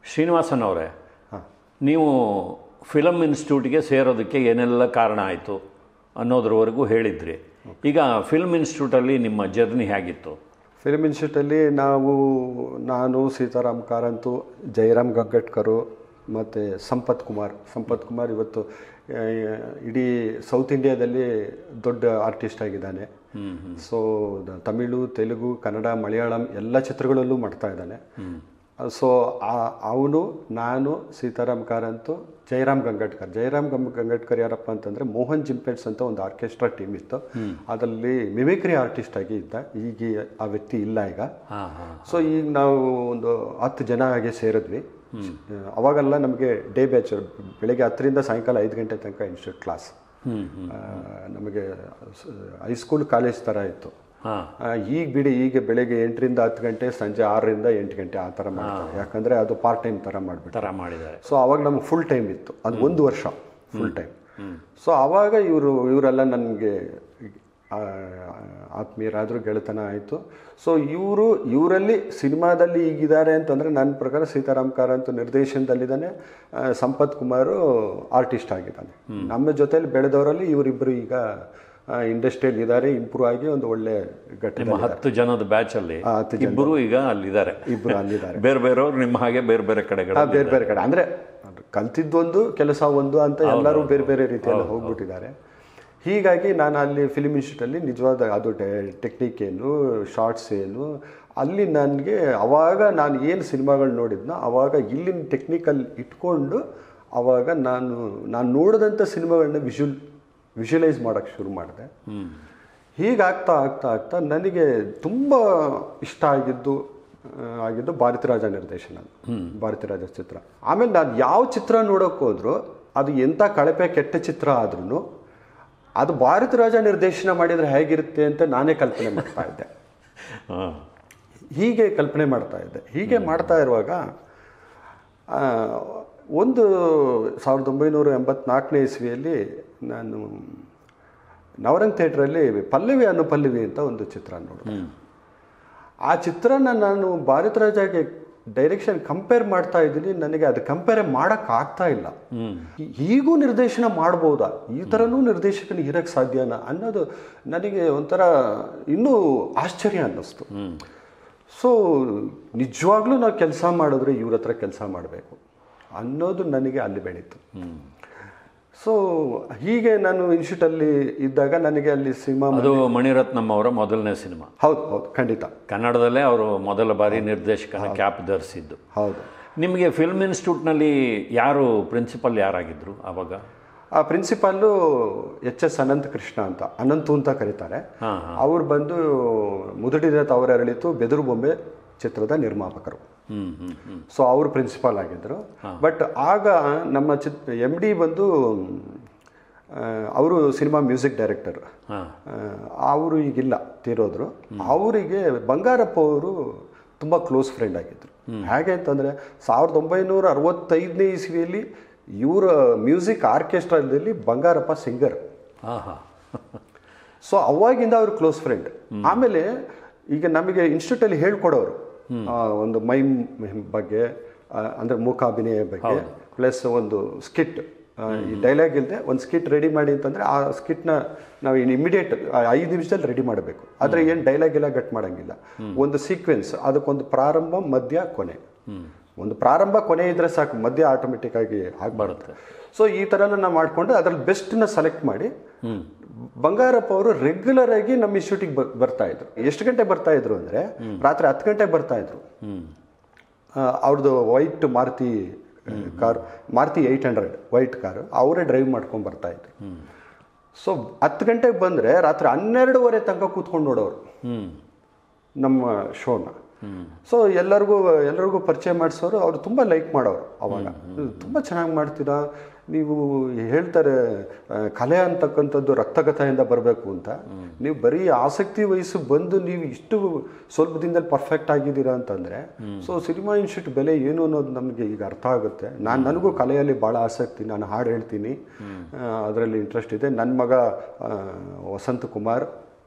ಶ್ರೀನಿವಾಸನ್ ಅವರೇ ಹಾಂ ನೀವು ಫಿಲಮ್ ಇನ್ಸ್ಟಿಟ್ಯೂಟ್ಗೆ ಸೇರೋದಕ್ಕೆ ಏನೆಲ್ಲ ಕಾರಣ ಆಯಿತು ಅನ್ನೋದ್ರವರೆಗೂ ಹೇಳಿದ್ರಿ ಈಗ ಫಿಲ್ಮ್ ಇನ್ಸ್ಟಿಟ್ಯೂಟಲ್ಲಿ ನಿಮ್ಮ ಜರ್ನಿ ಹೇಗಿತ್ತು ಫಿಲ್ಮ್ ಇನ್ಸ್ಟಿಟ್ಯೂಟಲ್ಲಿ ನಾವು ನಾನು ಸೀತಾರಾಮ್ ಕಾರಂತು ಜಯರಾಮ್ ಗಂಗಟ್ಕರು ಮತ್ತು ಸಂಪತ್ ಕುಮಾರ್ ಸಂಪತ್ ಕುಮಾರ್ ಇವತ್ತು ಆ, ಇಡೀ ಸೌತ್ ಇಂಡಿಯಾದಲ್ಲಿ ದೊಡ್ಡ ಆರ್ಟಿಸ್ಟ್ ಆಗಿದ್ದಾನೆ ಸೊ ತಮಿಳು ತೆಲುಗು ಕನ್ನಡ ಮಲಯಾಳಂ ಎಲ್ಲ ಚಿತ್ರಗಳಲ್ಲೂ ಮಾಡ್ತಾ ಇದ್ದಾನೆ ಸೊ ಅವನು ನಾನು ಸೀತಾರಾಮ್ ಕಾರಂತು ಜಯರಾಮ್ ಗಂಗಟ್ಕರ್ ಜಯರಾಮ್ ಗಂ ಗಂಗಟ್ಕರ್ ಯಾರಪ್ಪ ಅಂತಂದರೆ ಮೋಹನ್ ಜಿಂಪೆಟ್ಸ್ ಅಂತ ಒಂದು ಆರ್ಕೆಸ್ಟ್ರಾ ಟೀಮ್ ಇತ್ತು ಅದರಲ್ಲಿ ಮಿಮಿಕ್ರಿ ಆರ್ಟಿಸ್ಟ್ ಆಗಿ ಇದ್ದ ಈಗ ಆ ವ್ಯಕ್ತಿ ಇಲ್ಲ ಈಗ ಹಾಂ ಹಾಂ ಸೊ ಈಗ ನಾವು ಒಂದು ಹತ್ತು ಜನ ಹಾಗೆ ಸೇರಿದ್ವಿ ಅವಾಗೆಲ್ಲ ನಮಗೆ ಡೇ ಬ್ಯಾಚ್ ಬೆಳಗ್ಗೆ ಹತ್ತರಿಂದ ಸಾಯಂಕಾಲ ಐದು ಗಂಟೆ ತನಕ ಇನ್ಸ್ಟಿಟ್ಯೂಟ್ ಕ್ಲಾಸ್ ಹ್ಞೂ ನಮಗೆ ಹೈಸ್ಕೂಲ್ ಕಾಲೇಜ್ ಥರ ಇತ್ತು ಹಾಂ ಆ, ಈಗ ಬಿಡಿ ಈಗ ಬೆಳಗ್ಗೆ ಎಂಟರಿಂದ ಹತ್ತು ಗಂಟೆ ಸಂಜೆ ಆರರಿಂದ ಎಂಟು ಗಂಟೆ ಆ ಥರ ಮಾಡ್ತಾರೆ ಯಾಕಂದರೆ ಅದು ಪಾರ್ಟ್ ಟೈಮ್ ಥರ ಮಾಡಿಬಿಟ್ಟು ಥರ ಮಾಡಿದ್ದಾರೆ ಸೊ ಅವಾಗ ನಮ್ಗೆ ಫುಲ್ ಟೈಮ್ ಇತ್ತು ಅದು ಒಂದು ವರ್ಷ ಫುಲ್ ಟೈಮ್ ಸೊ ಆವಾಗ ಇವರು ಇವರೆಲ್ಲ ನನಗೆ ಆತ್ಮೀಯರಾದರು ಗೆಳೆತನ ಆಯಿತು ಸೊ ಇವರು ಇವರಲ್ಲಿ ಸಿನಿಮಾದಲ್ಲಿ ಈಗಿದ್ದಾರೆ ಅಂತಂದರೆ ನನ್ನ ಪ್ರಕಾರ ಸೀತಾರಾಮ್ ಕಾರಂತ್ ನಿರ್ದೇಶನದಲ್ಲಿದ್ದಾನೆ ಆ, ಸಂಪತ್ ಕುಮಾರು ಆರ್ಟಿಸ್ಟ್ ಆಗಿದ್ದಾನೆ ನಮ್ಮ ಜೊತೆಲಿ ಬೆಳೆದವರಲ್ಲಿ ಇವರಿಬ್ಬರು ಈಗ ಇಂಡಸ್ಟ್ರಿಯಲ್ಲಿ ಇದ್ದಾರೆ ಇಂಪ್ರೂವ್ ಆಗಿ ಒಂದು ಒಳ್ಳೆ ಘಟ್ಟ ನಿಮ್ಮ ಹತ್ತು ಜನದ ಬ್ಯಾಚಲ್ಲಿ ಆ, ಹತ್ತು ಇಬ್ಬರು ಈಗ ಅಲ್ಲಿದ್ದಾರೆ ಇಬ್ಬರು ಅಲ್ಲಿದ್ದಾರೆ ಬೇರೆ ಬೇರೆಯವ್ರು ನಿಮ್ಮ ಹಾಗೆ ಬೇರೆ ಬೇರೆ ಕಡೆಗಳು ಆ, ಬೇರೆ ಬೇರೆ ಕಡೆ ಅಂದರೆ ಕಲ್ತಿದ್ದೊಂದು ಕೆಲಸ ಒಂದು ಅಂತ ಎಲ್ಲರೂ ಬೇರೆ ಬೇರೆ ರೀತಿಯಲ್ಲಿ ಹೋಗ್ಬಿಟ್ಟಿದ್ದಾರೆ ಹೀಗಾಗಿ ನಾನು ಅಲ್ಲಿ ಫಿಲ್ಮ್ ಇನ್ಸ್ಟಿಟ್ಯೂಟಲ್ಲಿ ನಿಜವಾದ ಅದು ಟೆಕ್ನಿಕ್ ಏನು ಶಾರ್ಟ್ಸ್ ಏನು ಅಲ್ಲಿ ನನಗೆ ಅವಾಗ ನಾನು ಏನು ಸಿನಿಮಾಗಳು ನೋಡಿದ್ನೋ ಅವಾಗ ಇಲ್ಲಿನ ಟೆಕ್ನಿಕಲ್ ಇಟ್ಕೊಂಡು ಅವಾಗ ನಾನು ನಾನು ನೋಡಿದಂಥ ಸಿನಿಮಾಗಳನ್ನ ವಿಜುವಲ್ ವಿಜುವಲೈಸ್ ಮಾಡೋಕ್ಕೆ ಶುರು ಮಾಡಿದೆ ಹೀಗಾಗ್ತಾ ಆಗ್ತಾ ಆಗ್ತಾ ನನಗೆ ತುಂಬ ಇಷ್ಟ ಆಗಿದ್ದು ಆ, ಆಗಿದ್ದು ಭಾರತಿರಾಜ ನಿರ್ದೇಶನ ಭಾರತಿರಾಜ ಚಿತ್ರ ಆಮೇಲೆ ನಾನು ಯಾವ ಚಿತ್ರ ನೋಡೋಕೆ ಹೋದ್ರು ಅದು ಎಂಥ ಕಳಪೆ ಕೆಟ್ಟ ಚಿತ್ರ ಆದ್ರೂ ಅದು ಭಾರತಿರಾಜ ನಿರ್ದೇಶನ ಮಾಡಿದರೆ ಹೇಗಿರುತ್ತೆ ಅಂತ ನಾನೇ ಕಲ್ಪನೆ ಮಾಡ್ತಾ ಇದ್ದೆ ಹಾಂ ಹೀಗೆ ಕಲ್ಪನೆ ಮಾಡ್ತಾ ಇದ್ದೆ ಹೀಗೆ ಮಾಡ್ತಾ ಇರುವಾಗ ಆ, ಒಂದು ಸಾವಿರದ ಒಂಬೈನೂರ ಎಂಬತ್ನಾಲ್ಕನೇ ಇಸ್ವಿಯಲ್ಲಿ ನಾನು ನವರಂಗ್ ಥಿಯೇಟ್ರಲ್ಲಿ ಪಲ್ಲವಿ ಅನುಪಲ್ಲವಿ ಅಂತ ಒಂದು ಚಿತ್ರ ನೋಡಿದೆ ಆ ಚಿತ್ರನ ನಾನು ಭಾರತರಾಜಗೆ ಡೈರೆಕ್ಷನ್ ಕಂಪೇರ್ ಮಾಡ್ತಾ ಇದ್ದೀನಿ ನನಗೆ ಅದು ಕಂಪೇರ್ ಮಾಡೋಕ್ಕೆ ಆಗ್ತಾ ಇಲ್ಲ ಈ- ಹೀಗೂ ನಿರ್ದೇಶನ ಮಾಡ್ಬೋದಾ ಈ ಥರನೂ ನಿರ್ದೇಶಕನ ಇರಕ್ಕೆ ಸಾಧ್ಯನಾ ಅನ್ನೋದು ನನಗೆ ಒಂಥರ ಇನ್ನೂ ಆಶ್ಚರ್ಯ ಅನ್ನಿಸ್ತು ಸೊ ನಿಜವಾಗ್ಲೂ ನಾವು ಕೆಲಸ ಮಾಡಿದ್ರೆ ಇವ್ರ ಹತ್ರ ಕೆಲಸ ಮಾಡಬೇಕು ಅನ್ನೋದು ನನಗೆ ಅಲ್ಲಿ ಬೆಳೀತು ಸೊ ಹೀಗೆ ನಾನು ಇನ್ಸ್ಟಿಟ್ಯೂಟಲ್ಲಿ ಇದ್ದಾಗ ನನಗೆ ಅಲ್ಲಿ ಸಿನಿಮಾ ಅದು ಮಣಿರತ್ನಂ ಅವರ ಮೊದಲನೇ ಸಿನಿಮಾ ಹೌದು ಹೌದು ಖಂಡಿತ ಕನ್ನಡದಲ್ಲೇ ಅವರು ಮೊದಲ ಬಾರಿ ನಿರ್ದೇಶಕನ ಕ್ಯಾಪ್ ಧರಿಸಿದ್ದು ಹೌದು ನಿಮಗೆ ಫಿಲ್ಮ್ ಇನ್ಸ್ಟಿಟ್ಯೂಟ್ನಲ್ಲಿ ಯಾರು ಪ್ರಿನ್ಸಿಪಲ್ ಯಾರಾಗಿದ್ದರು ಆವಾಗ ಆ principal H S Anantha Krishna ಅಂತ ಅನಂತು ಅಂತ ಕರೀತಾರೆ ಹಾಂ ಅವ್ರು ಬಂದು ಮುದುಡಿದ ತವರರಳಿತು ಬೆದರು ಬೊಂಬೆ ಚಿತ್ರದ ನಿರ್ಮಾಪಕರು ಹ್ಞೂ ಹ್ಞೂ ಹ್ಞೂ ಸೊ ಅವರು ಪ್ರಿನ್ಸಿಪಾಲ್ ಆಗಿದ್ದರು ಬಟ್ ಆಗ ನಮ್ಮ ಚಿತ್ ಎಮ್ ಡಿ ಬಂದು ಅವರು ಸಿನಿಮಾ ಮ್ಯೂಸಿಕ್ ಡೈರೆಕ್ಟರ್ ಹಾಂ ಅವರು ಈಗಿಲ್ಲ ತೀರೋದ್ರು ಅವರಿಗೆ ಬಂಗಾರಪ್ಪ ಅವರು ತುಂಬ ಕ್ಲೋಸ್ ಫ್ರೆಂಡ್ ಆಗಿದ್ದರು ಹೇಗೆ ಅಂತಂದರೆ ಸಾವಿರದ ಒಂಬೈನೂರ ಅರವತ್ತೈದನೇ ಇಸ್ವಿಯಲ್ಲಿ ಇವರ ಮ್ಯೂಸಿಕ್ ಆರ್ಕೆಸ್ಟ್ರಾದಲ್ಲಿ ಬಂಗಾರಪ್ಪ ಸಿಂಗರ್ ಹಾಂ ಹಾಂ ಸೊ ಅವಾಗಿಂದ ಅವರು ಕ್ಲೋಸ್ ಫ್ರೆಂಡ್ ಆಮೇಲೆ ಈಗ ನಮಗೆ ಇನ್ಸ್ಟಿಟ್ಯೂಟಲ್ಲಿ ಹೇಳ್ಕೊಡೋರು ಆ, ಒಂದು ಮೈಮ್ ಬಗ್ಗೆ ಆ, ಅಂದ್ರೆ ಮೂಕಾಭಿನಯ ಬಗ್ಗೆ ಪ್ಲಸ್ ಒಂದು ಸ್ಕಿಟ್ ಈ ಡೈಲಾಗ್ ಇಲ್ಲದೆ ಒಂದು ಸ್ಕಿಟ್ ರೆಡಿ ಮಾಡಿ ಅಂತಂದ್ರೆ ಆ ಸ್ಕಿಟ್ನ ನಾವು ಇನ್ ಇಮಿಡಿಯೇಟ್ ಐದು ನಿಮಿಷದಲ್ಲಿ ರೆಡಿ ಮಾಡಬೇಕು ಆದರೆ ಏನು ಡೈಲಾಗ್ ಎಲ್ಲ ಗಟ್ ಮಾಡಂಗಿಲ್ಲ ಒಂದು ಸೀಕ್ವೆನ್ಸ್ ಅದಕ್ಕೊಂದು ಪ್ರಾರಂಭ ಮಧ್ಯ ಕೊನೆ ಒಂದು ಪ್ರಾರಂಭ ಕೊನೆ ಇದ್ರೆ ಸಾಕು ಮಧ್ಯ ಆಟೋಮೆಟಿಕ್ ಆಗಿ ಆಗ್ಬಾರುತ್ತೆ ಸೊ ಈ ಥರ ನಾವು ಮಾಡಿಕೊಂಡು ಅದರಲ್ಲಿ ಬೆಸ್ಟ್ನ ಸೆಲೆಕ್ಟ್ ಮಾಡಿ ಬಂಗಾರಪ್ಪ ಅವರು ರೆಗ್ಯುಲರ್ ಆಗಿ ನಮ್ಮ ಇನ್ಸ್ಟಿಟ್ಯೂಟಿಗೆ ಬರ್ತಾ ಇದ್ರು ಎಷ್ಟು ಗಂಟೆ ಬರ್ತಾ ಇದ್ರು ಅಂದರೆ ರಾತ್ರಿ ಹತ್ತು ಗಂಟೆಗೆ ಬರ್ತಾ ಇದ್ರು ಹ್ಞೂ ಆ, ಅವ್ರದ್ದು white Maruti car Maruti eight hundred white car ಅವರೇ ಡ್ರೈವ್ ಮಾಡ್ಕೊಂಡು ಬರ್ತಾ ಇದ್ರು ಸೊ ಹತ್ತು ಗಂಟೆಗೆ ಬಂದರೆ ರಾತ್ರಿ ಹನ್ನೆರಡುವರೆ ತನಕ ಕೂತ್ಕೊಂಡು ನೋಡೋರು ಹ್ಞೂ ನಮ್ಮ ಶೋನ ಸೊ ಎಲ್ಲರಿಗೂ ಎಲ್ಲರಿಗೂ ಪರಿಚಯ ಮಾಡಿಸೋರು ಅವ್ರು ತುಂಬ ಲೈಕ್ ಮಾಡೋರು ಅವಾಗ ತುಂಬ ಚೆನ್ನಾಗಿ ಮಾಡ್ತೀರಾ ನೀವು ಹೇಳ್ತಾರೆ ಆ, ಕಲೆ ಅಂತಕ್ಕಂಥದ್ದು ರಕ್ತಗತದಿಂದ ಬರಬೇಕು ಅಂತ ನೀವು ಬರೀ ಆಸಕ್ತಿ ವಯಸ್ಸು ಬಂದು ನೀವು ಇಷ್ಟು ಸ್ವಲ್ಪ ದಿನದಲ್ಲಿ ಪರ್ಫೆಕ್ಟ್ ಆಗಿದ್ದೀರಾ ಅಂತಂದರೆ ಸೊ ಸಿನಿಮಾ ಇನ್ಸ್ಟಿಟ್ಯೂಟ್ ಬೆಲೆ ಏನು ಅನ್ನೋದು ನಮಗೆ ಈಗ ಅರ್ಥ ಆಗುತ್ತೆ ನಾನು ನನಗೂ ಕಲೆಯಲ್ಲಿ ಭಾಳ ಆಸಕ್ತಿ ನಾನು ಹಾಡು ಹೇಳ್ತೀನಿ ಅದರಲ್ಲಿ ಇಂಟ್ರೆಸ್ಟ್ ಇದೆ ನನ್ನ ಮಗ ಆ, ವಸಂತ ಕುಮಾರ್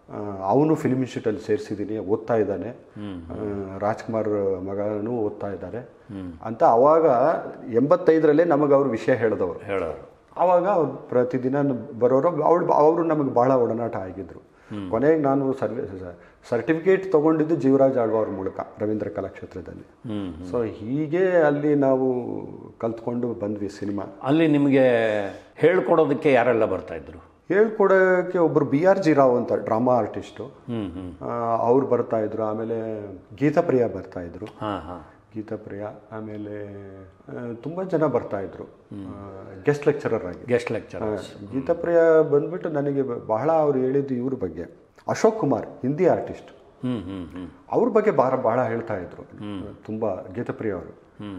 ಅವನು ಫಿಲ್ಮ್ ಇನ್ಸ್ಟಿಟ್ಯೂಟಲ್ಲಿ ಸೇರಿಸಿದ್ದೀನಿ ಓದ್ತಾ ಇದ್ದಾನೆ ಆ, ರಾಜ್ಕುಮಾರ್ ಮಗನೂ ಓದ್ತಾ ಇದ್ದಾರೆ ಅಂತ ಅವಾಗ ಎಂಬತ್ತೈದರಲ್ಲೇ ನಮಗೆ ಅವ್ರು ವಿಷಯ ಹೇಳಿದವರು ಹೇಳೋರು ಆವಾಗ ಅವ್ರು ಪ್ರತಿದಿನ ಬರೋರು ಅವಳು ಅವರು ನಮಗೆ ಬಹಳ ಒಡನಾಟ ಆಗಿದ್ರು ಕೊನೆಗೆ ನಾನು ಸರ್ವೆ ಸರ್ಟಿಫಿಕೇಟ್ ತೊಗೊಂಡಿದ್ದು ಜೀವರಾಜ್ ಆಳ್ವ ಅವ್ರ ಮೂಲಕ ರವೀಂದ್ರ ಕಲಾಕ್ಷೇತ್ರದಲ್ಲಿ ಹ್ಮ್. ಸೊ ಹೀಗೆ ಅಲ್ಲಿ ನಾವು ಕಲ್ತ್ಕೊಂಡು ಬಂದ್ವಿ ಸಿನಿಮಾ ಅಲ್ಲಿ ನಿಮಗೆ ಹೇಳ್ಕೊಡೋದಕ್ಕೆ ಯಾರೆಲ್ಲ ಬರ್ತಾ ಇದ್ರು ಹೇಳ್ಕೊಡೋಕ್ಕೆ ಒಬ್ಬರು ಬಿ ಆರ್ ಜಿ ರಾವ್ ಅಂತ ಡ್ರಾಮಾ ಆರ್ಟಿಸ್ಟು ಹ್ಮ್ ಹ್ಮ್ ಅವ್ರು ಬರ್ತಾ ಇದ್ರು ಆಮೇಲೆ ಗೀತಾಪ್ರಿಯ ಬರ್ತಾ ಇದ್ರು ಹಾಂ ಹಾಂ ಗೀತಾಪ್ರಿಯ ಆಮೇಲೆ ತುಂಬ ಜನ ಬರ್ತಾ ಇದ್ರು ಗೆಸ್ಟ್ ಲೆಕ್ಚರರ್ ಆಗಿ ಗೆಸ್ಟ್ ಲೆಕ್ಚರ್ ಆ, ಗೀತಾಪ್ರಿಯ ಬಂದ್ಬಿಟ್ಟು ನನಗೆ ಬ- ಬಹಳ ಅವ್ರು ಹೇಳಿದ್ದು ಇವ್ರ ಬಗ್ಗೆ Ashok Kumar Hindi artist hmm hmm hmm ಅವ್ರ ಬಗ್ಗೆ ಭಾಳ ಭಾಳ ಹೇಳ್ತಾ ಇದ್ರು ತುಂಬ ಗೀತಾಪ್ರಿಯ ಅವರು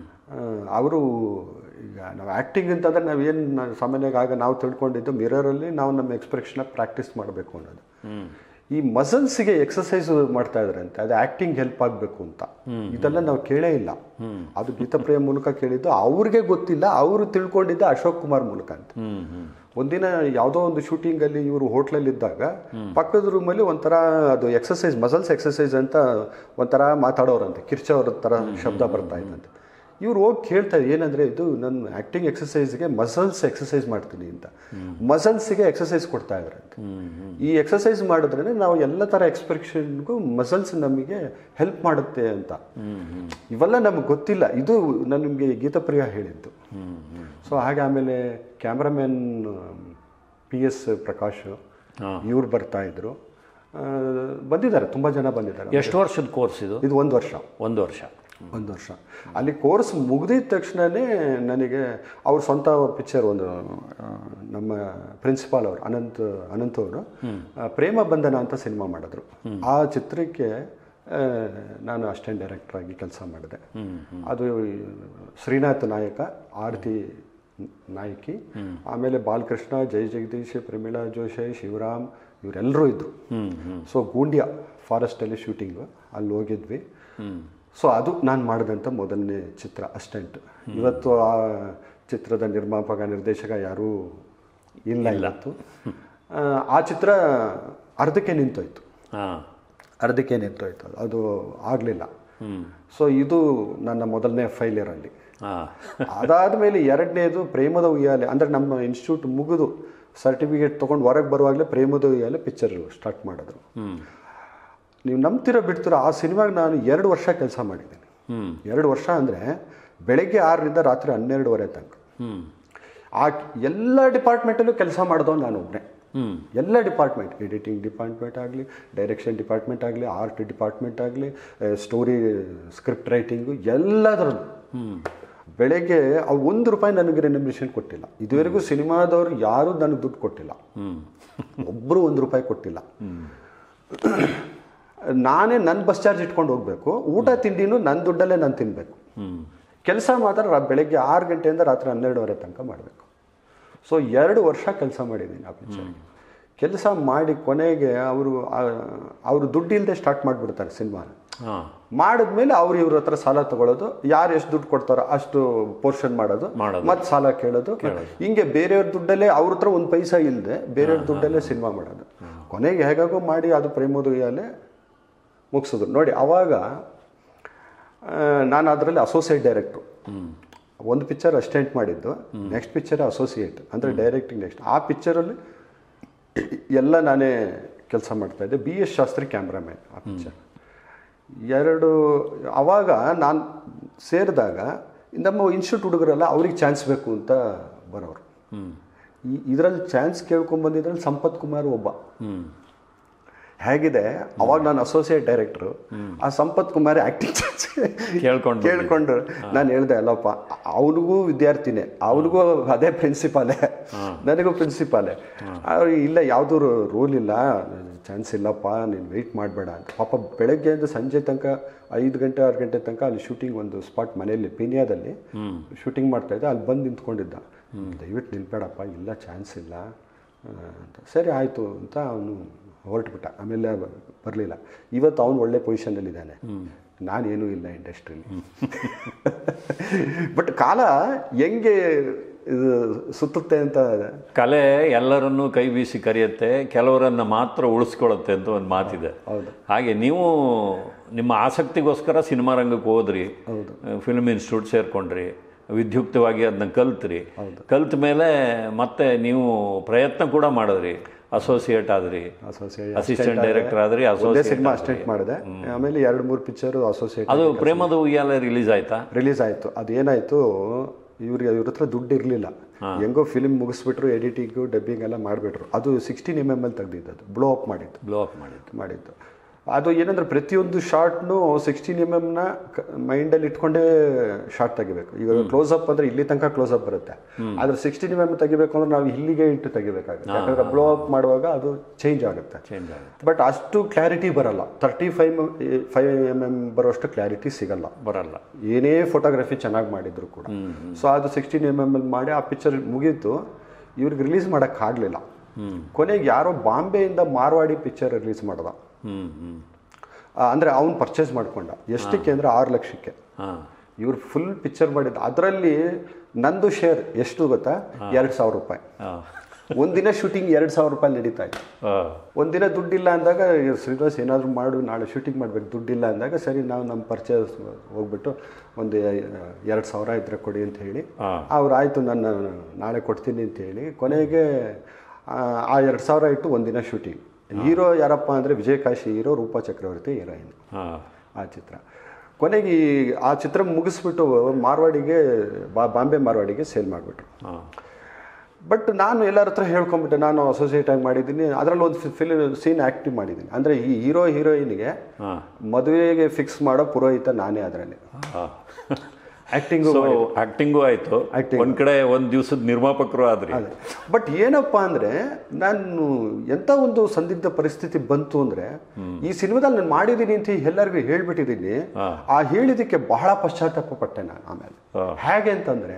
ಅವರು ಈಗ ನಾವು ಆ್ಯಕ್ಟಿಂಗ್ ಅಂತಂದ್ರೆ ನಾವೇನು ಸಾಮಾನ್ಯವಾಗಿ ಆಗ ನಾವು ತಿಳ್ಕೊಂಡಿದ್ದು ಮಿರರಲ್ಲಿ ನಾವು ನಮ್ಮ ಎಕ್ಸ್ಪ್ರೆಷನ್ನ ಪ್ರಾಕ್ಟೀಸ್ ಮಾಡಬೇಕು ಅನ್ನೋದು ಹ್ಮ್ ಈ ಮಸಲ್ಸ್ಗೆ ಎಕ್ಸಸೈಸ್ ಮಾಡ್ತಾ ಇದ್ರಂತೆ ಅದು ಆ್ಯಕ್ಟಿಂಗ್ ಹೆಲ್ಪ್ ಆಗಬೇಕು ಅಂತ ಇದೆಲ್ಲ ನಾವು ಕೇಳೇ ಇಲ್ಲ ಅದು ಗೀತಾಪ್ರಿಯ ಮೂಲಕ ಕೇಳಿದ್ದು ಅವ್ರಿಗೆ ಗೊತ್ತಿಲ್ಲ ಅವರು ತಿಳ್ಕೊಂಡಿದ್ದ ಅಶೋಕ್ ಕುಮಾರ್ ಮೂಲಕ ಅಂತ ಹ್ಮ್ ಹ್ಮ್ ಒಂದಿನ ಯಾವುದೋ ಒಂದು ಶೂಟಿಂಗಲ್ಲಿ ಇವರು ಹೋಟ್ಲಲ್ಲಿ ಇದ್ದಾಗ ಪಕ್ಕದ ರೂಮಲ್ಲಿ ಒಂಥರ ಅದು ಎಕ್ಸಸೈಸ್ ಮಸಲ್ಸ್ ಎಕ್ಸಸೈಸ್ ಅಂತ ಒಂಥರ ಮಾತಾಡೋರಂತೆ ಕಿರ್ಚೋರ ಥರ ಶಬ್ದ ಬರ್ತಾ ಇದ್ದಂತೆ ಇವ್ರು ಹೋಗಿ ಕೇಳ್ತಾ ಇದ್ರು, ಏನಂದ್ರೆ ಇದು ನನ್ನ ಆ್ಯಕ್ಟಿಂಗ್ ಎಕ್ಸಸೈಸ್ಗೆ ಮಸಲ್ಸ್ ಎಕ್ಸಸೈಸ್ ಮಾಡ್ತೀನಿ ಅಂತ ಮಸಲ್ಸ್ಗೆ ಎಕ್ಸಸೈಸ್ ಕೊಡ್ತಾ ಇದ್ರಂತೆ ಈ ಎಕ್ಸಸೈಸ್ ಮಾಡಿದ್ರೆ ನಾವು ಎಲ್ಲ ಥರ ಎಕ್ಸ್ಪ್ರೆಷನ್ಗೂ ಮಸಲ್ಸ್ ನಮಗೆ ಹೆಲ್ಪ್ ಮಾಡುತ್ತೆ ಅಂತ ಇವೆಲ್ಲ ನಮಗೆ ಗೊತ್ತಿಲ್ಲ ಇದು ನನಗೆ ಗೀತಪ್ರಿಯ ಹೇಳಿದ್ದು ಸೊ ಹಾಗೆ ಆಮೇಲೆ ಕ್ಯಾಮ್ರಾಮನ್ ಪಿ ಎಸ್ ಪ್ರಕಾಶ್ ಇವ್ರು ಬರ್ತಾ ಇದ್ರು ಆ, ಬಂದಿದ್ದಾರೆ ತುಂಬ ಜನ ಬಂದಿದ್ದಾರೆ ಎಷ್ಟು ವರ್ಷದ ಕೋರ್ಸ್ ಇದು ಇದು ಒಂದು ವರ್ಷ ಒಂದು ವರ್ಷ ಒಂದು ವರ್ಷ ಅಲ್ಲಿ ಕೋರ್ಸ್ ಮುಗಿದಿದ ತಕ್ಷಣವೇ ನನಗೆ ಅವ್ರ ಸ್ವಂತ ಪಿಕ್ಚರ್ ಒಂದು ಆ, ನಮ್ಮ ಪ್ರಿನ್ಸಿಪಾಲ್ ಅವರು ಅನಂತ್ ಅನಂತ್ ಅವರು ಆ, ಪ್ರೇಮ ಬಂಧನ ಅಂತ ಸಿನಿಮಾ ಮಾಡಿದ್ರು ಆ ಚಿತ್ರಕ್ಕೆ ಆ, ನಾನು ಅಸಿಸ್ಟೆಂಟ್ ಡೈರೆಕ್ಟರ್ ಆಗಿ ಕೆಲಸ ಮಾಡಿದೆ ಅದು ಶ್ರೀನಾಥ್ ನಾಯಕ ಆರತಿ ನಾಯಕಿ ಆಮೇಲೆ ಬಾಲಕೃಷ್ಣ ಜೈ ಜಗದೀಶ್ ಪ್ರಮೀಳಾ ಜೋಶಿ ಶಿವರಾಮ್ ಇವರೆಲ್ಲರೂ ಇದ್ದರು ಸೊ ಗೂಂಡ್ಯ ಫಾರೆಸ್ಟಲ್ಲಿ ಶೂಟಿಂಗು ಅಲ್ಲಿ ಹೋಗಿದ್ವಿ ಸೊ ಅದು ನಾನು ಮಾಡಿದಂಥ ಮೊದಲನೇ ಚಿತ್ರ ಅಸ್ಟೆಂಟ್ ಇವತ್ತು ಆ ಚಿತ್ರದ ನಿರ್ಮಾಪಕ ನಿರ್ದೇಶಕ ಯಾರೂ ಇಲ್ಲ ಇವತ್ತು ಆ, ಆ ಚಿತ್ರ ಅರ್ಧಕ್ಕೆ ನಿಂತೋಯ್ತು ಹಾಂ ಅರ್ಧಕ್ಕೆ ನಿಂತೋಯ್ತು ಅದು. ಅದು ಆಗಲಿಲ್ಲ ಸೊ ಇದು ನನ್ನ ಮೊದಲನೇ ಫೈಲಿಯರ್ ಅಲ್ಲಿ ಹಾಂ ಅದಾದಮೇಲೆ ಎರಡನೇದು ಪ್ರೇಮದ ಉಯ್ಯಾಲೆ ಅಂದರೆ ನಮ್ಮ ಇನ್ಸ್ಟಿಟ್ಯೂಟ್ ಮುಗಿದು ಸರ್ಟಿಫಿಕೇಟ್ ತೊಗೊಂಡು ಹೊರಗೆ ಬರುವಾಗಲೇ ಪ್ರೇಮದ ಉಯ್ಯಾಲೆ ಪಿಕ್ಚರ್ ಸ್ಟಾರ್ಟ್ ಮಾಡಿದ್ರು ಹ್ಞೂ ನೀವು ನಂಬ್ತಿರೋ ಬಿಡ್ತಿರೋ ಆ ಸಿನಿಮಾಗೆ ನಾನು ಎರಡು ವರ್ಷ ಕೆಲಸ ಮಾಡಿದ್ದೀನಿ ಹ್ಞೂ ಎರಡು ವರ್ಷ ಅಂದರೆ ಬೆಳಗ್ಗೆ ಆರರಿಂದ ರಾತ್ರಿ ಹನ್ನೆರಡುವರೆ ತನಕ ಹ್ಞೂ ಆ ಎಲ್ಲ ಡಿಪಾರ್ಟ್ಮೆಂಟಲ್ಲೂ ಕೆಲಸ ಮಾಡಿದವನು ನಾನು ಒಬ್ಬನೇ ಹ್ಞೂ ಎಲ್ಲ ಡಿಪಾರ್ಟ್ಮೆಂಟ್ ಎಡಿಟಿಂಗ್ ಡಿಪಾರ್ಟ್ಮೆಂಟ್ ಆಗಲಿ ಡೈರೆಕ್ಷನ್ ಡಿಪಾರ್ಟ್ಮೆಂಟ್ ಆಗಲಿ ಆರ್ಟ್ ಡಿಪಾರ್ಟ್ಮೆಂಟ್ ಆಗಲಿ ಸ್ಟೋರಿ ಸ್ಕ್ರಿಪ್ಟ್ ರೈಟಿಂಗು ಎಲ್ಲದರಲ್ಲೂ ಬೆಳಗ್ಗೆ ಆ ಒಂದು ರೂಪಾಯಿ ನನಗೆ ರೆನ್ಯುಮಿನೇಷನ್ ಕೊಟ್ಟಿಲ್ಲ ಇದುವರೆಗೂ ಸಿನಿಮಾದವರು ಯಾರೂ ನನಗೆ ದುಡ್ಡು ಕೊಟ್ಟಿಲ್ಲ ಹ್ಞೂ ಒಬ್ಬರು ಒಂದು ರೂಪಾಯಿ ಕೊಟ್ಟಿಲ್ಲ ನಾನೇ ನನ್ನ ಬಸ್ ಚಾರ್ಜ್ ಇಟ್ಕೊಂಡು ಹೋಗಬೇಕು ಊಟ ತಿಂಡಿನೂ ನನ್ನ ದುಡ್ಡಲ್ಲೇ ನಾನು ತಿನ್ನಬೇಕು ಹ್ಞೂ ಕೆಲಸ ಮಾತ್ರ ರಾ- ಬೆಳಗ್ಗೆ ಆರು ಗಂಟೆಯಿಂದ ರಾತ್ರಿ ಹನ್ನೆರಡುವರೆ ತನಕ ಮಾಡಬೇಕು ಸೊ ಎರಡು ವರ್ಷ ಕೆಲಸ ಮಾಡಿದ್ದೀನಿ ಆ ಪಿಕ್ಚರ್ಗೆ ಕೆಲಸ ಮಾಡಿ ಕೊನೆಗೆ ಅವರು ಅವರು ದುಡ್ಡು ಇಲ್ಲದೆ ಸ್ಟಾರ್ಟ್ ಮಾಡಿಬಿಡ್ತಾರೆ ಸಿನಿಮಾನ ಹಾಂ ಮಾಡಿದ್ಮೇಲೆ ಅವ್ರು ಇವ್ರ ಹತ್ರ ಸಾಲ ತಗೊಳ್ಳೋದು ಯಾರು ಎಷ್ಟು ದುಡ್ಡು ಕೊಡ್ತಾರೋ ಅಷ್ಟು ಪೋರ್ಷನ್ ಮಾಡೋದು ಮಾಡೋದು. ಮತ್ತೆ ಸಾಲ ಕೇಳೋದು ಹಿಂಗೆ ಬೇರೆಯವ್ರ ದುಡ್ಡಲ್ಲೇ ಅವ್ರ ಹತ್ರ ಒಂದು ಪೈಸಾ ಇಲ್ಲದೆ ಬೇರೆಯವ್ರ ದುಡ್ಡಲ್ಲೇ ಸಿನಿಮಾ ಮಾಡೋದು ಕೊನೆಗೆ ಹೇಗಾಗೋ ಮಾಡಿ ಅದು ಪ್ರೇಮೋದಯಲ್ಲೇ ಮುಗಿಸಿದ್ರು ನೋಡಿ ಅವಾಗ ಆ, ನಾನು ಅದರಲ್ಲಿ ಅಸೋಸಿಯೇಟ್ ಡೈರೆಕ್ಟ್ರು ಒಂದು ಪಿಕ್ಚರ್ ಅಸಿಸ್ಟೆಂಟ್ ಮಾಡಿದ್ದು ನೆಕ್ಸ್ಟ್ ಪಿಕ್ಚರ್ ಅಸೋಸಿಯೇಟ್ ಅಂದರೆ ಡೈರೆಕ್ಟಿಂಗ್ ನೆಕ್ಸ್ಟ್ ಆ ಪಿಕ್ಚರಲ್ಲಿ ಎಲ್ಲ ನಾನೇ ಕೆಲಸ ಮಾಡ್ತಾಯಿದ್ದೆ ಬಿ ಎಸ್ ಶಾಸ್ತ್ರಿ ಕ್ಯಾಮ್ರಾಮ್ಯಾನ್ ಆ ಪಿಕ್ಚರ್ ಎರಡು ಅವಾಗ ನಾನು ಸೇರಿದಾಗ ನಮ್ಮ ಇನ್ಸ್ಟಿಟ್ಯೂಟ್ ಹುಡುಗರೆಲ್ಲ ಅವ್ರಿಗೆ ಚಾನ್ಸ್ ಬೇಕು ಅಂತ ಬರೋರು ಹ್ಞೂ ಈ ಇದರಲ್ಲಿ ಚಾನ್ಸ್ ಕೇಳ್ಕೊಂಬಂದಿದ್ರಲ್ಲಿ ಸಂಪತ್ ಕುಮಾರ್ ಒಬ್ಬ ಹ್ಞೂ ಹೇಗಿದೆ ಅವಾಗ ನಾನು ಅಸೋಸಿಯೇಟ್ ಡೈರೆಕ್ಟ್ರು ಆ ಸಂಪತ್ ಕುಮಾರ್ ಆ್ಯಕ್ಟಿಂಗ್ ಚಾನ್ಸ್ ಕೇಳ್ಕೊಂಡು ಕೇಳ್ಕೊಂಡು ನಾನು ಹೇಳ್ದೆ ಅಲ್ಲಪ್ಪ ಅವನಿಗೂ ವಿದ್ಯಾರ್ಥಿನೇ ಅವನಿಗೂ ಅದೇ ಪ್ರಿನ್ಸಿಪಾಲೇ ನನಗೂ ಪ್ರಿನ್ಸಿಪಾಲೇ ಅವ್ರು ಇಲ್ಲ ಯಾವುದೂ ರೋಲ್ ಇಲ್ಲ ಚಾನ್ಸ್ ಇಲ್ಲಪ್ಪ ನೀನು ವೆಯ್ಟ್ ಮಾಡಬೇಡ ಅಂತ ಪಾಪ ಬೆಳಗ್ಗೆಯಿಂದ ಸಂಜೆ ತನಕ ಐದು ಗಂಟೆ ಆರು ಗಂಟೆ ತನಕ ಅಲ್ಲಿ ಶೂಟಿಂಗ್ ಒಂದು ಸ್ಪಾಟ್ ಮನೆಯಲ್ಲಿ ಪೀನಿಯಾದಲ್ಲಿ ಶೂಟಿಂಗ್ ಮಾಡ್ತಾಯಿದ್ದೆ ಅಲ್ಲಿ ಬಂದು ನಿಂತ್ಕೊಂಡಿದ್ದ ದಯವಿಟ್ಟು ನಿಲ್ಬೇಡಪ್ಪ ಇಲ್ಲ ಚಾನ್ಸ್ ಇಲ್ಲ ಆ, ಅಂತ ಸರಿ ಆಯಿತು ಅಂತ ಅವನು ಹೊರಟ್ಬಿಟ್ಟ ಆಮೇಲೆ ಬರಲಿಲ್ಲ ಇವತ್ತು ಅವನು ಒಳ್ಳೆ ಪೊಸಿಷನಲ್ಲಿದ್ದಾನೆ ನಾನೇನೂ ಇಲ್ಲ ಇಂಡಸ್ಟ್ರಿಲಿ ಬಟ್ ಕಾಲ ಹೆಂಗೆ ಇದು ಸುತ್ತುತ್ತೆ ಅಂತ ಕಲೆ ಎಲ್ಲರನ್ನೂ ಕೈ ಬೀಸಿ ಕರೆಯುತ್ತೆ ಕೆಲವರನ್ನು ಮಾತ್ರ ಉಳಿಸ್ಕೊಳ್ಳುತ್ತೆ ಅಂತ ಒಂದು ಮಾತಿದೆ ಹೌದು ಹಾಗೆ ನೀವು ನಿಮ್ಮ ಆಸಕ್ತಿಗೋಸ್ಕರ ಸಿನಿಮಾ ರಂಗಕ್ಕೆ ಹೋದ್ರಿ ಹೌದು. ಫಿಲ್ಮ್ ಇನ್ಸ್ಟಿಟ್ಯೂಟ್ ಸೇರ್ಕೊಂಡ್ರಿ ವಿದ್ಯುಕ್ತವಾಗಿ ಅದನ್ನ ಕಲ್ತ್ರಿ ಕಲ್ತ ಮೇಲೆ ಮತ್ತೆ ನೀವು ಪ್ರಯತ್ನ ಕೂಡ ಮಾಡಿದ್ರಿ ಅಸೋಸಿಯೇಟ್ ಆದ್ರಿ ಅಸೋಸಿಯೇಟ್ ಅಸಿಸ್ಟೆಂಟ್ ಡೈರೆಕ್ಟರ್ ಆದ್ರಿ ಒಂದೇ ಅಸೋಸಿಯೇಟ್ ಸಿನಿಮಾ ಅಸ್ಟೆಂಟ್ ಮಾಡಿದೆ ಆಮೇಲೆ ಎರಡು ಮೂರು ಪಿಕ್ಚರು ಅಸೋಸಿಯೇಟ್ ಅದು ಪ್ರೇಮದ ಉಯ್ಯಾಲೆ ರಿಲೀಸ್ ಆಯ್ತಾ ರಿಲೀಸ್ ಆಯಿತು ಅದೇನಾಯಿತು ಇವ್ರಿಗೆ ಇವ್ರ ಹತ್ರ ದುಡ್ಡು ಇರಲಿಲ್ಲ ಹೆಂಗೋ ಫಿಲ್ಮ್ ಮುಗಿಸ್ಬಿಟ್ರು ಎಡಿಟಿಂಗು ಡಬ್ಬಿಂಗ್ ಎಲ್ಲ ಮಾಡಿಬಿಟ್ರು ಅದು ಸಿಕ್ಸ್ಟೀನ್ ಎಮ್ ಎಮ್ ಅಲ್ಲಿ ತೆಗ್ದಿದ್ದು ಬ್ಲೋ ಅಪ್ ಮಾಡಿದ್ದು ಬ್ಲೋ ಅಪ್ ಮಾಡಿದ್ದು ಮಾಡಿದ್ದು ಅದು ಏನಂದ್ರೆ ಪ್ರತಿಯೊಂದು ಶಾರ್ಟ್ನು ಸಿಕ್ಸ್ಟೀನ್ ಎಮ್ ಎಮ್ನ ಮೈಂಡಲ್ಲಿ ಇಟ್ಕೊಂಡೇ ಶಾರ್ಟ್ ತೆಗಿಬೇಕು ಈಗ ಕ್ಲೋಸ್ ಅಪ್ ಅಂದ್ರೆ ಇಲ್ಲಿ ತನಕ ಕ್ಲೋಸ್ ಅಪ್ ಬರುತ್ತೆ ಆದ್ರೆ ಸಿಕ್ಸ್ಟೀನ್ ಎಮ್ ಎಮ್ ತೆಗಿಬೇಕು ಅಂದ್ರೆ ನಾವು ಇಲ್ಲಿಗೆ ಇಟ್ಟು ತೆಗಿಬೇಕಾಗುತ್ತೆ ಯಾಕಂದ್ರೆ ಬ್ಲೋ ಅಪ್ ಮಾಡುವಾಗ ಅದು ಚೇಂಜ್ ಆಗುತ್ತೆ ಚೇಂಜ್ ಆಗುತ್ತೆ ಬಟ್ ಅಷ್ಟು ಕ್ಲಾರಿಟಿ ಬರಲ್ಲ thirty five five M M ಬರೋಷ್ಟು ಕ್ಲಾರಿಟಿ ಸಿಗಲ್ಲ ಬರಲ್ಲ ಏನೇ ಫೋಟೋಗ್ರಫಿ ಚೆನ್ನಾಗಿ ಮಾಡಿದ್ರು ಕೂಡ ಸೊ ಅದು ಸಿಕ್ಸ್ಟೀನ್ ಎಮ್ ಎಮ್ ಅಲ್ಲಿ ಮಾಡಿ ಆ ಪಿಕ್ಚರ್ ಮುಗೀತು ಇವ್ರಿಗೆ ರಿಲೀಸ್ ಮಾಡೋಕ್ಕೆ ಆಗಲಿಲ್ಲ ಕೊನೆಗೆ ಯಾರೋ ಬಾಂಬೆಯಿಂದ ಮಾರ್ವಾಡಿ ಪಿಕ್ಚರ್ ರಿಲೀಸ್ ಮಾಡ್ದ ಹ್ಮ್ ಹ್ಮ್ ಆ, ಅಂದ್ರೆ ಅವ್ನು ಪರ್ಚೇಸ್ ಮಾಡ್ಕೊಂಡ ಎಷ್ಟಕ್ಕೆ ಅಂದ್ರೆ ಆರು ಲಕ್ಷಕ್ಕೆ ಹಾಂ ಇವ್ರು ಫುಲ್ ಪಿಕ್ಚರ್ ಮಾಡಿದ್ದು ಅದರಲ್ಲಿ ನಂದು ಶೇರ್ ಎಷ್ಟು ಗೊತ್ತಾ ಎರಡು ಸಾವಿರ ರೂಪಾಯಿ ಹಾಂ ಒಂದಿನ ಶೂಟಿಂಗ್ ಎರಡು ಸಾವಿರ ರೂಪಾಯಿ ನಡೀತಾ ಇತ್ತು ಹಾಂ ಒಂದಿನ ದುಡ್ಡಿಲ್ಲ ಅಂದಾಗ ಇವ್ರು ಶ್ರೀನಿವಾಸ್ ಏನಾದರೂ ಮಾಡು ನಾಳೆ ಶೂಟಿಂಗ್ ಮಾಡ್ಬೇಕು ದುಡ್ಡಿಲ್ಲ ಅಂದಾಗ ಸರಿ ನಾವು ನಮ್ಮ ಪರ್ಚೇಸ್ ಹೋಗ್ಬಿಟ್ಟು ಒಂದು ಎರಡು ಸಾವಿರ ಇದ್ರೆ ಕೊಡಿ ಅಂತ ಹೇಳಿ ಹಾಂ ಅವ್ರು ಆಯಿತು ನನ್ನ ನಾಳೆ ಕೊಡ್ತೀನಿ ಅಂತ ಹೇಳಿ ಕೊನೆಗೆ ಆ, ಆ ಎರಡು ಸಾವಿರ ಇಟ್ಟು ಒಂದಿನ ಶೂಟಿಂಗ್ ಹೀರೋ ಯಾರಪ್ಪ ಅಂದರೆ ವಿಜಯಕಾಶಿ ಹೀರೋ ರೂಪಾ ಚಕ್ರವರ್ತಿ ಹೀರೋಯಿನ್ ಹಾಂ ಆ ಚಿತ್ರ ಕೊನೆಗೆ ಈ ಆ ಚಿತ್ರ ಮುಗಿಸ್ಬಿಟ್ಟು ಮಾರ್ವಾಡಿಗೆ ಬಾ ಬಾಂಬೆ ಮಾರ್ವಾಡಿಗೆ ಸೇಲ್ ಮಾಡಿಬಿಟ್ರು ಹಾಂ ಬಟ್ ನಾನು ಎಲ್ಲರ ಹತ್ರ ಹೇಳ್ಕೊಂಬಿಟ್ಟೆ ನಾನು ಅಸೋಸಿಯೇಟ್ ಆಗಿ ಮಾಡಿದ್ದೀನಿ ಅದರಲ್ಲಿ ಒಂದು ಫಿಲ್ಮ್ ಸೀನ್ ಆ್ಯಕ್ಟಿವ್ ಮಾಡಿದ್ದೀನಿ ಅಂದರೆ ಈ ಹೀರೋ ಹೀರೋಯಿನ್ಗೆ ಹಾಂ ಮದುವೆಗೆ ಫಿಕ್ಸ್ ಮಾಡೋ ಪುರೋಹಿತ ನಾನೇ ಅದರಲ್ಲಿ ಹಾಂ ಆ್ಯಕ್ಟಿಂಗು ಸೊ ಆಕ್ಟಿಂಗು ಆಯ್ತು Acting. ಒಂದ್ ಕಡೆ ಒಂದ್ ದಿವಸದ ನಿರ್ಮಾಪಕರು ಆದ್ರಿ ಬಟ್ ಏನಪ್ಪ ಅಂದರೆ ನಾನು ಎಂಥ ಒಂದು ಸಂದಿಗ್ಧ ಪರಿಸ್ಥಿತಿ ಬಂತು ಅಂದರೆ ಈ ಸಿನಿಮಾದಲ್ಲಿ ನಾನು ಮಾಡಿದ್ದೀನಿ ಅಂತ ಎಲ್ಲರಿಗೂ ಹೇಳ್ಬಿಟ್ಟಿದ್ದೀನಿ ಹಾ. ಆ ಹೇಳಿದ್ದಕ್ಕೆ ಬಹಳ ಪಶ್ಚಾತ್ತಾಪ ಪಟ್ಟೆ ನಾನು ಆಮೇಲೆ ಹಾ. ಹೇಗೆ ಅಂತಂದರೆ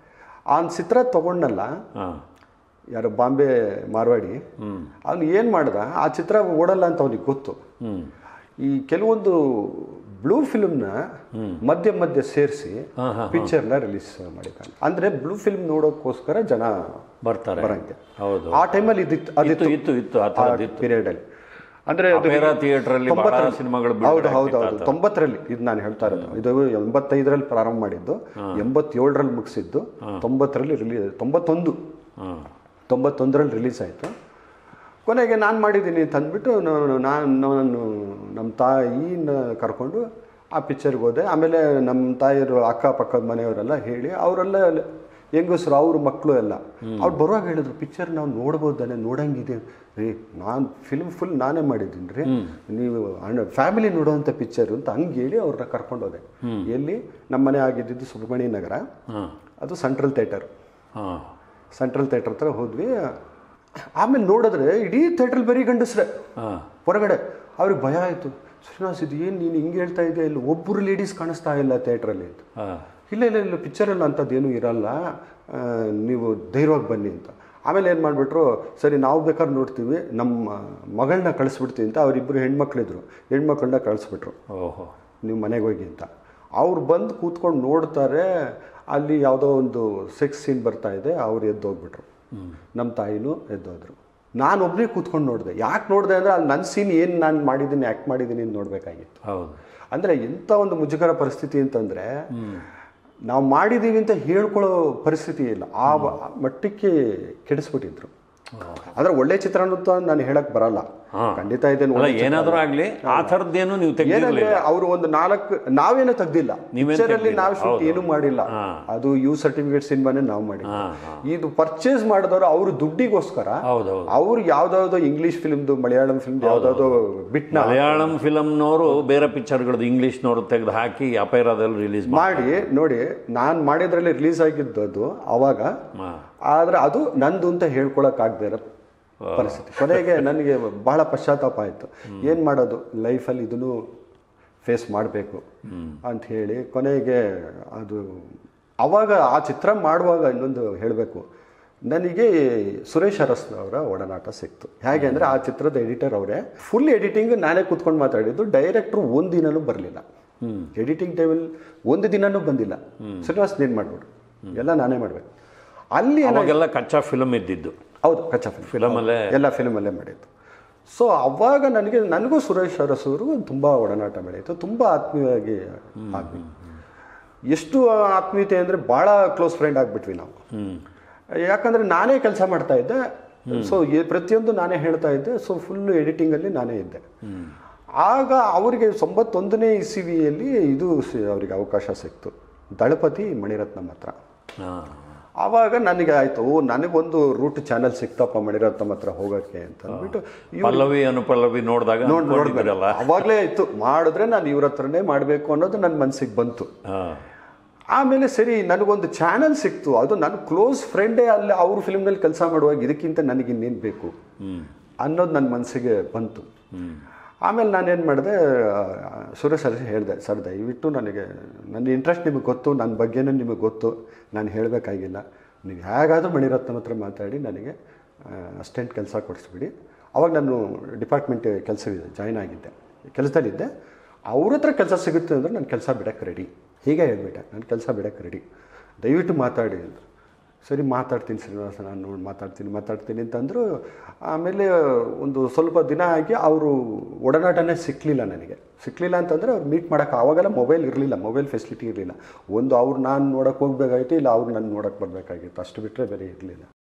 ಆ ಚಿತ್ರ ತಗೊಂಡಲ್ಲ ಹಾಂ ಯಾರು ಬಾಂಬೆ ಮಾರ್ವಾಡಿ ಅವ್ನು ಏನು ಮಾಡ್ದ ಆ ಚಿತ್ರ ಓಡಲ್ಲ ಅಂತ ಅವನಿಗೆ ಗೊತ್ತು ಹ್ಮ್ ಈ ಕೆಲವೊಂದು ಬ್ಲೂ ಫಿಲ್ಮ್ನ ಮಧ್ಯೆ ಮಧ್ಯೆ ಸೇರಿಸಿ ಹಾ, ಹಾ, ಪಿಕ್ಚರ್ನ ರಿಲೀಸ್ ಮಾಡಿದ್ದಾನೆ ಅಂದರೆ ಬ್ಲೂ ಫಿಲ್ಮ್ ನೋಡೋಕ್ಕೋಸ್ಕರ ಜನ ಬರ್ತಾರೆ ಬರಂಗೆ ಹೌದು ಆ ಟೈಮಲ್ಲಿ ಇದ್ದಿತ್ತು ಇತ್ತು ಅದಿತ್ತು ಇತ್ತು ಇತ್ತು ಆ ಆ ಥರದ್ದು ಪೀರಿಯಡಲ್ಲಿ ಅಂದರೆ ಅದು ಅಪೇರಾ ಥಿಯೇಟ್ರಲ್ಲಿ ಬಹಳ ತೊಂಬತ್ತರಲ್ಲಿ- ಸಿನಿಮಾಗಳು ಹೌದು ಬಿಡುಗಡೆ ಹೌದು ಆಗ್ತಿತ್ತು ಆ ಹೌದು ಥರ. ತೊಂಬತ್ತರಲ್ಲಿ ಇದು ನಾನು ಹೇಳ್ತಾ ಇರೋದು ಇದು ಎಂಬತ್ತೈದರಲ್ಲಿ ಪ್ರಾರಂಭ ಮಾಡಿದ್ದು ಎಂಬತ್ತೇಳರಲ್ಲಿ ಮುಗಿಸಿದ್ದು ತೊಂಬತ್ತರಲ್ಲಿ ರಿಲೀಸ್ ತೊಂಬತ್ತೊಂದು ಹಾಂ ತೊಂಬತ್ತೊಂದರಲ್ಲಿ ರಿಲೀಸ್ ಆಯಿತು ಕೊನೆಗೆ ನಾನು ಮಾಡಿದ್ದೀನಿ ತಂದ್ಬಿಟ್ಟು ನಾನು ನಾನು ನಮ್ಮ ತಾಯಿನ ಕರ್ಕೊಂಡು ಆ ಪಿಕ್ಚರ್ಗೆ ಹೋದೆ ಆಮೇಲೆ ನಮ್ಮ ತಾಯಿಯರು ಅಕ್ಕಪಕ್ಕದ ಮನೆಯವರೆಲ್ಲ ಹೇಳಿ ಅವರೆಲ್ಲ ಹೆಂಗಸರು ಅವ್ರ ಮಕ್ಕಳು ಎಲ್ಲ ಅವ್ರು ಬರುವಾಗ ಹೇಳಿದ್ರು ಪಿಕ್ಚರ್ ನಾವು ನೋಡ್ಬೋದಾನೆ ನೋಡಂಗಿದೆ ರೀ ನಾನು ಫಿಲ್ಮ್ ಫುಲ್ ನಾನೇ ಮಾಡಿದ್ದೀನಿ ರೀ ನೀವು ಅಣ್ಣ ಫ್ಯಾಮಿಲಿ ನೋಡೋವಂಥ ಪಿಕ್ಚರು ಅಂತ ಹಂಗೆ ಹೇಳಿ ಅವ್ರನ್ನ ಕರ್ಕೊಂಡು ಹೋದೆ ಎಲ್ಲಿ ನಮ್ಮ ಮನೆ ಆಗಿದ್ದಿದ್ದು ಸುಬ್ರಹ್ಮಣ್ಯ ನಗರ ಹಾಂ ಅದು ಸೆಂಟ್ರಲ್ ಥಿಯೇಟರ್ ಹಾಂ ಸೆಂಟ್ರಲ್ ಥಿಯೇಟರ್ ಹತ್ರ ಹೋದ್ವಿ ಆಮೇಲೆ ನೋಡಿದ್ರೆ ಇಡೀ ಥಿಯೇಟ್ರಲ್ಲಿ ಬರೀ ಗಂಡಸ್ರೆ ಹಾಂ ಹೊರಗಡೆ ಅವ್ರಿಗೆ ಭಯ ಆಯಿತು ಶ್ರೀನಿವಾಸ್ ಇದು ಏನು ನೀನು ಹಿಂಗೆ ಹೇಳ್ತಾ ಇದೆಯಾ ಇಲ್ಲಿ ಒಬ್ಬರು ಲೇಡೀಸ್ ಕಾಣಿಸ್ತಾ ಇಲ್ಲ ಥಿಯೇಟ್ರಲ್ಲಿ ಅಂತ ಹಾಂ ಇಲ್ಲ ಇಲ್ಲ ಇಲ್ಲ ಪಿಕ್ಚರಲ್ಲಿ ಅಂಥದ್ದೇನು ಇರಲ್ಲ ಆ, ನೀವು ಧೈರ್ಯವಾಗಿ ಬನ್ನಿ ಅಂತ ಆಮೇಲೆ ಏನು ಮಾಡಿಬಿಟ್ರು ಸರಿ ನಾವು ಬೇಕಾದ್ರೆ ನೋಡ್ತೀವಿ ನಮ್ಮ ಮಗಳನ್ನ ಕಳಿಸ್ಬಿಡ್ತೀವಿ ಅಂತ ಅವರಿಬ್ಬರು ಹೆಣ್ಮಕ್ಳಿದ್ರು ಹೆಣ್ಮಕ್ಳನ್ನ ಕಳಿಸ್ಬಿಟ್ರು ಓಹೋ ನೀವು ಮನೆಗೆ ಹೋಗಿ ಅಂತ ಅವ್ರು ಬಂದು ಕೂತ್ಕೊಂಡು ನೋಡ್ತಾರೆ ಅಲ್ಲಿ ಯಾವುದೋ ಒಂದು ಸೆಕ್ಸ್ ಸೀನ್ ಬರ್ತಾ ಇದೆ ಅವ್ರು ಎದ್ದು ಹೋಗ್ಬಿಟ್ರು ನಮ್ಮ ತಾಯಿನೂ ಎದ್ದೋದ್ರು ನಾನು ಒಬ್ಬನೇ ಕೂತ್ಕೊಂಡು ನೋಡಿದೆ ಯಾಕೆ ನೋಡಿದೆ ಅಂದರೆ ಅಲ್ಲಿ ನನ್ನ ಸೀನ್ ಏನು ನಾನು ಮಾಡಿದ್ದೀನಿ ಆ್ಯಕ್ಟ್ ಮಾಡಿದ್ದೀನಿ ಅಂತ ನೋಡಬೇಕಾಗಿತ್ತು ಹೌದು ಅಂದರೆ ಎಂಥ ಒಂದು ಮುಜುಗರ ಪರಿಸ್ಥಿತಿ ಅಂತಂದರೆ ನಾವು ಮಾಡಿದ್ದೀವಿ ಅಂತ ಹೇಳ್ಕೊಳ್ಳೋ ಪರಿಸ್ಥಿತಿ ಇಲ್ಲ ಆ ವ- ಆ ಮಟ್ಟಕ್ಕೆ ಕೆಡಿಸ್ಬಿಟ್ಟಿದ್ರು ಅಂದರೆ ಒಳ್ಳೆ ಚಿತ್ರಣ ಅಂತ ನಾನು ಹೇಳಕ್ ಬರಲ್ಲ ಹಾ. ಖಂಡಿತ ಇದೇನು ಅಲ್ಲ ಏನಾದರೂ ಆಗಲಿ ಆ ಥರದ್ದೇನು ನೀವು ತೆಗೆದಿರಲಿಲ್ಲ ಏನಂದ್ರೆ ಅವರು ಒಂದು ನಾಲ್ಕು ನಾವೇನು ತೆಗ್ದಿಲ್ಲ ನೀವೇನು Picture ಅಲ್ಲಿ ನಾವು ತೆಗ್ದಿಲ್ಲ. ಶೂಟ್ ಏನು ಮಾಡಿಲ್ಲ ಹಾ. ಅದು ಯು ಸರ್ಟಿಫಿಕೇಟ್ ಸಿನಿಮಾನೇ ನಾವು ಮಾಡಿದ್ವಿ ಹಾಂ ಹಾಂ ಇದು ಪರ್ಚೇಸ್ ಮಾಡಿದವರು ಅವರು ದುಡ್ಡಿಗೋಸ್ಕರ ಹೌದೌದು ಅವ್ರು ಯಾವ್ದಾವ್ದೋ ಇಂಗ್ಲಿಷ್ ಫಿಲ್ಮ್ದು ಮಲಯಾಳಂ ಫಿಲ್ಮ್ ಯಾವ್ದಾವ್ದೋ ಬಿಟ್ನ ಮಲಯಾಳಂ ಫಿಲಮ್ನವರು ಬೇರೆ ಪಿಕ್ಚರ್ಗಳದ್ದು ಇಂಗ್ಲೀಷ್ನವರು ತೆಗೆದು ಹಾಕಿ ಅಪೇರಾದಲ್ಲಿ ರಿಲೀಸ್ ಮಾಡಿ ಮಾಡಿ ನೋಡಿ ನಾನು ಮಾಡಿದ್ರಲ್ಲಿ ರಿಲೀಸ್ ಆಗಿದ್ದದು ಅವಾಗ ಹಾಂ ಆದ್ರೆ ಅದು ನಂದು ಅಂತ ಹೇಳ್ಕೊಳಕ್ ಆಗದೆ ಇರೋ ಪರಿಸ್ಥಿತಿ ಕೊನೆಗೆ ನನಗೆ ಬಹಳ ಪಶ್ಚಾತ್ತಾಪ ಆಯಿತು ಏನು ಮಾಡೋದು ಲೈಫಲ್ಲಿ ಇದನ್ನು ಫೇಸ್ ಮಾಡಬೇಕು ಅಂತ ಹೇಳಿ ಕೊನೆಗೆ ಅದು ಅವಾಗ ಆ ಚಿತ್ರ ಮಾಡುವಾಗ ಇನ್ನೊಂದು ಹೇಳಬೇಕು ನನಗೆ ಸುರೇಶ್ ಅರಸ್ ಅವರ ಒಡನಾಟ ಸಿಕ್ತು ಹೇಗೆ ಅಂದರೆ ಆ ಚಿತ್ರದ ಎಡಿಟರ್ ಅವರೇ ಫುಲ್ ಎಡಿಟಿಂಗ್ ನಾನೇ ಕೂತ್ಕೊಂಡು ಮಾತಾಡಿದ್ದು ಡೈರೆಕ್ಟ್ರು ಒಂದು ದಿನನೂ ಬರಲಿಲ್ಲ ಎಡಿಟಿಂಗ್ ಟೈಮಲ್ಲಿ ಒಂದು ದಿನನೂ ಬಂದಿಲ್ಲ ಶ್ರೀನಿವಾಸ್ ನೀನು ಮಾಡ್ಬಿಡು ಎಲ್ಲ ನಾನೇ ಮಾಡಬೇಕು ಅಲ್ಲಿ ಏನ- ಅವಾಗೆಲ್ಲ ಕಚ್ಚಾ ಫಿಲಮ್ ಇದ್ದಿದ್ದು ಹೌದು ಕಚ್ಚಾ ಫಿಲ್ಮ್ ಫಿಲಮಲ್ಲೇ ಎಲ್ಲ ಫಿಲ್ಮಲ್ಲೇ ಮಾಡಿದ್ದು ಸೊ ಅವಾಗ ನನಗೆ ನನಗೂ ಸುರೇಶ್ ಅರಸು ಅವ್ರಿಗೂ ತುಂಬ ಒಡನಾಟ ಬೆಳೆಯಿತು ತುಂಬ ಆತ್ಮೀಯವಾಗಿ ಆದ್ವಿ ಎಷ್ಟು ಆತ್ಮೀಯತೆ ಅಂದರೆ ಭಾಳ ಕ್ಲೋಸ್ ಫ್ರೆಂಡ್ ಆಗಿಬಿಟ್ವಿ ನಾವು ಯಾಕಂದರೆ ನಾನೇ ಕೆಲಸ ಮಾಡ್ತಾ ಇದ್ದೆ ಸೊ ಪ್ರತಿಯೊಂದು ನಾನೇ ಹೇಳ್ತಾ ಇದ್ದೆ ಸೊ ಫುಲ್ ಎಡಿಟಿಂಗಲ್ಲಿ ನಾನೇ ಇದ್ದೆ ಆಗ ಅವರಿಗೆ ತೊಂಬತ್ತೊಂದನೇ ಇಸಿವಿಯಲ್ಲಿ ಇದು ಸಿ- ಅವರಿಗೆ ಅವಕಾಶ ಸಿಕ್ತು ದಳಪತಿ ಮಣಿರತ್ನಂ ಹತ್ರ ಹಾಂ ಆವಾಗ ನನಗೆ ಆಯಿತು ಓ ನನಗೊಂದು ರೂಟ್ ಚಾನಲ್ ಸಿಕ್ತಪ್ಪ ಮಣಿರತ್ನಂ ಹತ್ರ ಹೋಗೋಕ್ಕೆ ಅಂತ ಅಂದ್ಬಿಟ್ಟು ಇವ್ರು ಪಲ್ಲವಿ ಅನುಪಲ್ಲವಿ ನೋಡಿದಾಗ ನೋಡ್ ನೋಡಿದ್ರಲ್ಲ ಅವಾಗಲೇ ಇತ್ತು ಮಾಡಿದ್ರೆ ನಾನು ಇವ್ರ ಹತ್ರನೇ ಮಾಡಬೇಕು ಅನ್ನೋದು ನನ್ನ ಮನಸ್ಸಿಗೆ ಬಂತು ಹಾಂ ಆಮೇಲೆ ಸರಿ ನನಗೊಂದು ಚಾನಲ್ ಸಿಕ್ತು ಅದು ನನ್ನ ಕ್ಲೋಸ್ ಫ್ರೆಂಡೇ ಅಲ್ಲಿ ಅವ್ರ ಫಿಲ್ಮ್ನಲ್ಲಿ ಕೆಲಸ ಮಾಡುವಾಗ ಇದಕ್ಕಿಂತ ನನಗೆ ಇನ್ನೇನು ಬೇಕು ಅನ್ನೋದು ನನ್ನ ಮನಸ್ಸಿಗೆ ಬಂತು ಆಮೇಲೆ ನಾನೇನು ಮಾಡಿದೆ ಸುರೇಶ್ ಸರ್ ಹೇಳಿದೆ ಸರ್ ದಯವಿಟ್ಟು ನನಗೆ ನನ್ನ ಇಂಟ್ರೆಸ್ಟ್ ನಿಮಗೆ ಗೊತ್ತು ನನ್ನ ಬಗ್ಗೆನೂ ನಿಮಗೆ ಗೊತ್ತು ನಾನು ಹೇಳಬೇಕಾಗಿಲ್ಲ ನೀವು ಹೇಗಾದರೂ ಮಣಿರತ್ನ ಹತ್ರ ಮಾತಾಡಿ ನನಗೆ ಅಸ್ಟೆಂಟ್ ಕೆಲಸ ಕೊಡಿಸ್ಬಿಡಿ ಅವಾಗ ನಾನು ಡಿಪಾರ್ಟ್ಮೆಂಟ್ ಕೆಲಸ ಜಾಯ್ನ್ ಆಗಿದ್ದೆ ಕೆಲಸದಲ್ಲಿದ್ದೆ ಅವ್ರ ಹತ್ರ ಕೆಲಸ ಸಿಗುತ್ತೆ ಅಂದರೆ ನಾನು ಕೆಲಸ ಬಿಡೋಕ್ಕೆ ರೆಡಿ ಹೀಗೆ ಹೇಳ್ಬಿಟ್ಟೆ ನಾನು ಕೆಲಸ ಬಿಡೋಕ್ಕೆ ರೆಡಿ ದಯವಿಟ್ಟು ಮಾತಾಡಿ ಅಂದರು ಸರಿ ಮಾತಾಡ್ತೀನಿ ಶ್ರೀನಿವಾಸ ನಾನು ನೋಡಿ ಮಾತಾಡ್ತೀನಿ ಮಾತಾಡ್ತೀನಿ ಅಂತಂದರು ಆಮೇಲೆ ಒಂದು ಸ್ವಲ್ಪ ದಿನ ಆಗಿ ಅವರು ಒಡನಾಟನೇ ಸಿಕ್ಕಲಿಲ್ಲ ನನಗೆ ಸಿಕ್ಕಲಿಲ್ಲ ಅಂತಂದರೆ ಅವ್ರು ಮೀಟ್ ಮಾಡೋಕ್ಕೆ ಆವಾಗೆಲ್ಲ ಮೊಬೈಲ್ ಇರಲಿಲ್ಲ ಮೊಬೈಲ್ ಫೆಸಿಲಿಟಿ ಇರಲಿಲ್ಲ ಒಂದು ಅವ್ರು ನಾನು ನೋಡೋಕೆ ಹೋಗ್ಬೇಕಾಗಿತ್ತು ಇಲ್ಲ ಅವ್ರು ನಾನು ನೋಡೋಕೆ ಬರಬೇಕಾಗಿತ್ತು ಅಷ್ಟು ಬಿಟ್ಟರೆ ಬೇರೆ ಇರಲಿಲ್ಲ